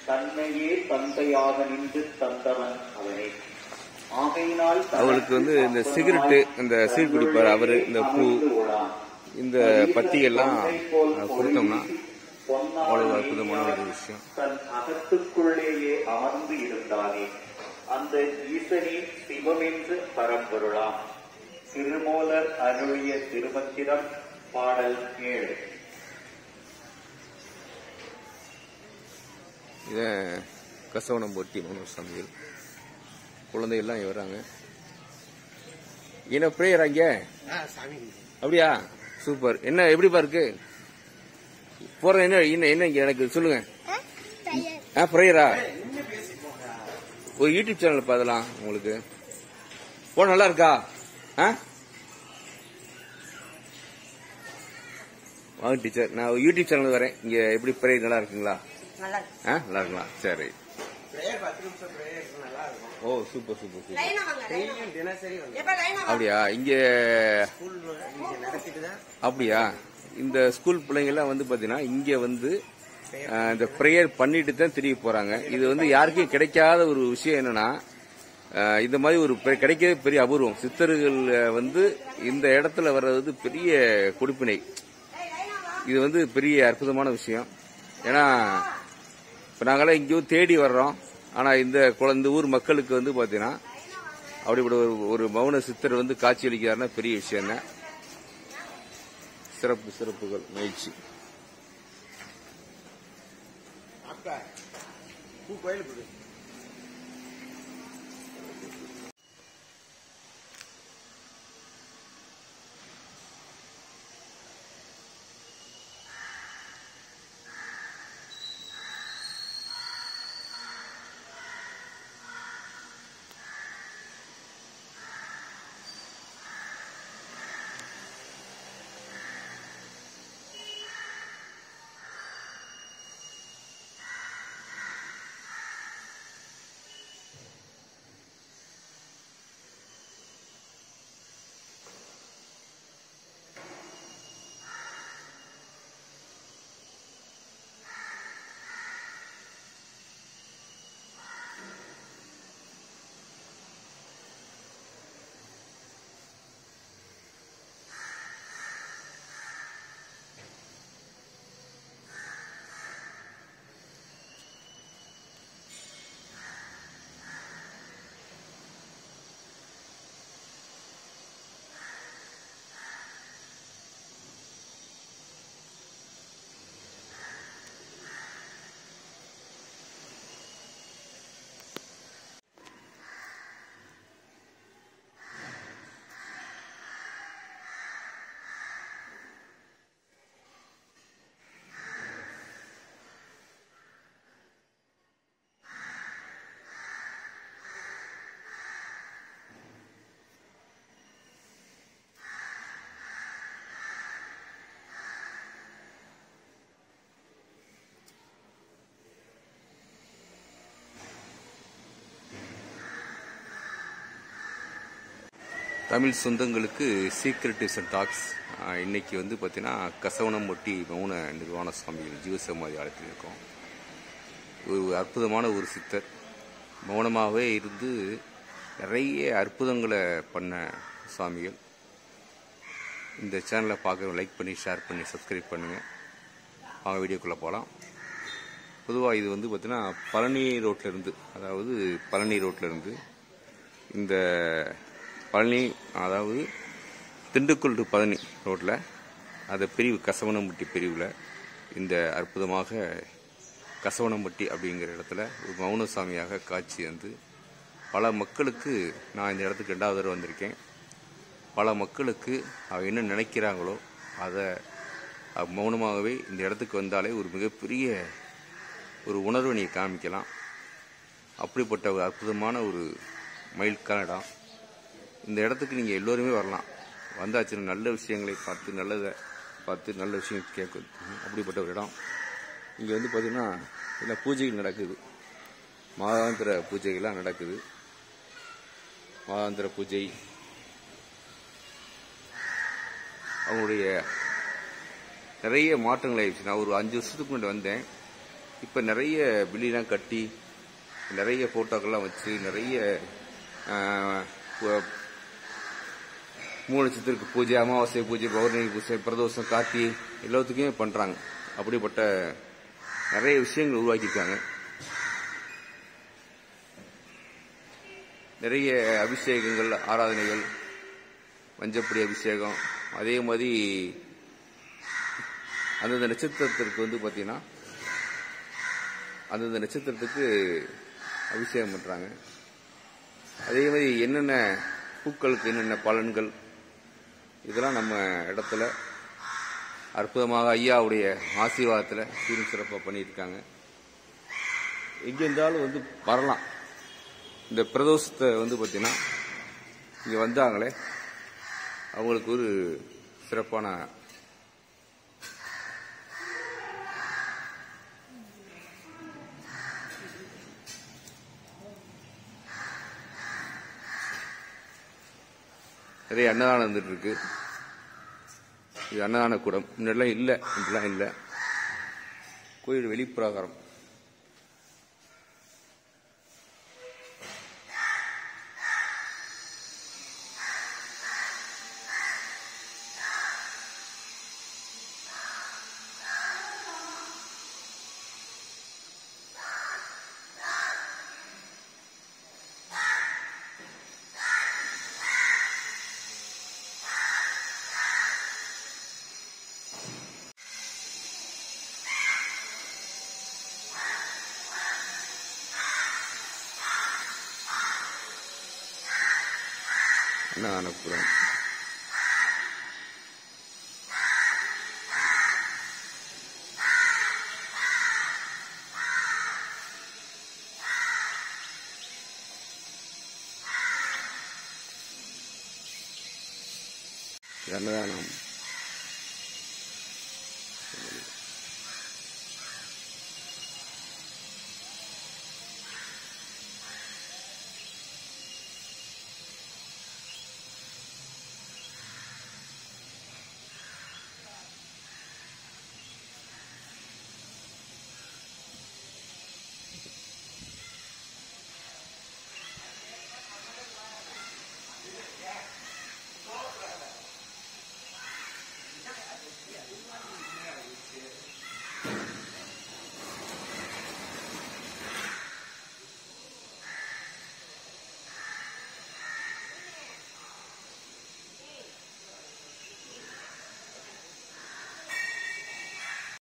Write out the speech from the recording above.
தன்னையே தந்தையாக நின்று தந்தவன் அவனே ஆகையினால் அவளுக்கு வந்து இந்த சிகரெட்டு இந்த சீர் குடிப்பார் அவரு இந்த பூ இந்த பத்தி எல்லாம் கொடுத்தோம்னா அவ்வளவு அற்புதமான ஒரு விஷயம் தன் அகத்துக்குள்ளேயே அமர்ந்து இருந்தானே அந்த ஈசனே சிவமென்று பரம்பொருளாம் திருமூலர் அருளிய திருமந்திரம் பாடல் ஏழு இத கசவனம் போட்டி மனோர் சாமிகள் குழந்தைகள்லாம் இங்க வராங்க என்ன பிரேயர் அங்க அப்படியா சூப்பர் என்ன எப்படிப்பா இருக்கு போற என்ன என்ன என்ன இங்க எனக்கு சொல்லுங்க ஆ பிரேயரா ஒரு யூடியூப் சேனல் பார்க்கலாம் உங்களுக்கு போ நல்லா இருக்கா ஆ வாங்க டீச்சர் நான் ஒரு யூடியூப் சேனல் வரேன் இங்க எப்படி பிரேயர் நல்லா இருக்குங்களா நல்லா இருக்கு. ஆ நல்லா இருங்களா சரி பிரேயர் பத்து நிமிஷம் பிரேயர் நல்லா இருக்கும் ஓ சூப்பர் சூப்பர் சூப்பர் லைனா வாங்க, லைனா வாங்க. டெய்லியும் தினசரி வந்து எப்ப லைனா வாங்க? அப்படியா இங்க ஸ்கூல் இங்க நடத்திட்டு தான் அப்படியா இந்த ஸ்கூல் பிள்ளைங்க எல்லாம் வந்து பாத்தீங்கன்னா இங்க வந்து அஹ், இந்த ப்ரேயர் பண்ணிட்டு தான் திரும்பி போறாங்க இது வந்து யாருக்கும் கிடைக்காத ஒரு விஷயம் என்னன்னா அஹ், இந்த மாதிரி ஒரு பெ- கிடைக்கிறதே பெரிய அபூர்வம் சித்தர்கள் அஹ், வந்து இந்த இடத்துல வர்றது வந்து பெரிய கொடுப்பினை இது வந்து பெரிய அற்புதமான விஷயம் ஏன்னா இப்ப நாங்களாம் இங்கேயும் தேடி வர்றோம் ஆனா இந்த குழந்தை இந்த ஊர் மக்களுக்கு வந்து பாத்தீங்கன்னா அப்படிப்பட்ட ஒரு ஒரு மௌன சித்தர் வந்து காட்சியளிக்கிறாருன்னா பெரிய விஷயம் தான் சிறப்பு சிறப்புகள் மகிழ்ச்சி அப்பா பூ கோயிலுக்கு போடு. தமிழ் சொந்தங்களுக்கு சீக்ரெட்டிவ்ஸ் அண்ட் டாக்ஸ் இன்னைக்கு வந்து பார்த்தீங்கன்னா கசவனம் ஒட்டி மௌன நிர்வாண சுவாமிகள் ஜீவசமாதி ஆலயத்தில் இருக்கோம் ஒரு அற்புதமான ஒரு சித்தர் மௌனமாகவே இருந்து நிறைய அற்புதங்களை பண்ண சுவாமிகள் இந்த சேனலை பார்க்குறவங்க லைக் பண்ணி ஷேர் பண்ணி சப்ஸ்கிரைப் பண்ணுங்கள் வாங்க வீடியோக்குள்ளே போகலாம் பொதுவாக இது வந்து பார்த்தீங்கன்னா பழனி ரோட்ல இருந்து அதாவது பழனி ரோட்ல இருந்து இந்த பழனி அதாவது திண்டுக்கல் டு பழனி ரோட்டில் அந்த பிரிவு கசவனம்பட்டி பிரிவில் இந்த அற்புதமாக கசவனம்பட்டி அப்படிங்கிற இடத்துல ஒரு மௌனசாமியாக காட்சி வந்து பல மக்களுக்கு நான் இந்த இடத்துக்கு ரெண்டாவது தடவை வந்திருக்கேன் பல மக்களுக்கு அவங்க என்ன நினைக்கிறாங்களோ அதை அஹ், மௌனமாகவே இந்த இடத்துக்கு வந்தாலே ஒரு மிகப்பெரிய ஒரு உணர்வை நீ காமிக்கலாம் அப்படிப்பட்ட ஒரு அற்புதமான ஒரு மைல்கான இடம் இந்த இடத்துக்கு நீங்கள் எல்லோருமே வரலாம் வந்தாச்சுன்னா நல்ல விஷயங்களை பார்த்து நல்லதை பார்த்து நல்ல விஷயம் கேட்கும் அப்படிப்பட்ட ஒரு இடம் இங்கே வந்து பார்த்தீங்கன்னா எல்லாம் பூஜைகள் நடக்குது மாதாந்திர பூஜைகள்லாம் நடக்குது மாதாந்திர பூஜை அவங்களுடைய நிறைய மாற்றங்கள் ஆயிடுச்சு நான் ஒரு அஞ்சு வருஷத்துக்கு முன்னாடி வந்தேன் இப்போ நிறைய பில்லிலாம் கட்டி நிறைய ஃபோட்டோக்கள்லாம் வச்சு நிறைய ஆஹ், பு- மூணு நட்சத்திரத்துக்கு பூஜை அமாவாசை பூஜை பௌர்ணமி பூஜை பிரதோஷம் கார்த்தி எல்லாத்துக்குமே பண்ணுறாங்க அப்படிப்பட்ட நிறைய விஷயங்கள் உருவாக்கியிருக்காங்க நிறைய அபிஷேகங்கள் ஆராதனைகள் மஞ்சப்படி அபிஷேகம் அதே மாதிரி அந்தந்த நட்சத்திரத்திற்கு வந்து பார்த்தீங்கன்னா அந்தந்த நட்சத்திரத்துக்கு அபிஷேகம் பண்ணுறாங்க அதே மாதிரி என்னென்ன பூக்களுக்கு என்னென்ன பலன்கள் இதெல்லாம் நம்ம இடத்துல அற்புதமாக ஐயாவுடைய ஆசீர்வாதத்தில் சீரும் சிறப்பாக பண்ணியிருக்காங்க எங்கே இருந்தாலும் வந்து வரலாம் இந்த பிரதோஷத்தை வந்து பார்த்தீங்கன்னா இங்கே வந்தாங்களே அவங்களுக்கு ஒரு சிறப்பான நிறைய அன்னதானம் வந்துட்டு இருக்கு இது அன்னதான கூடம் முன்னாடிலாம் இல்லை இப்படிலாம் இல்லை கோயில் வெளிப்பிராகாரம் அன்னதான கூடம் இது அன்னதானம்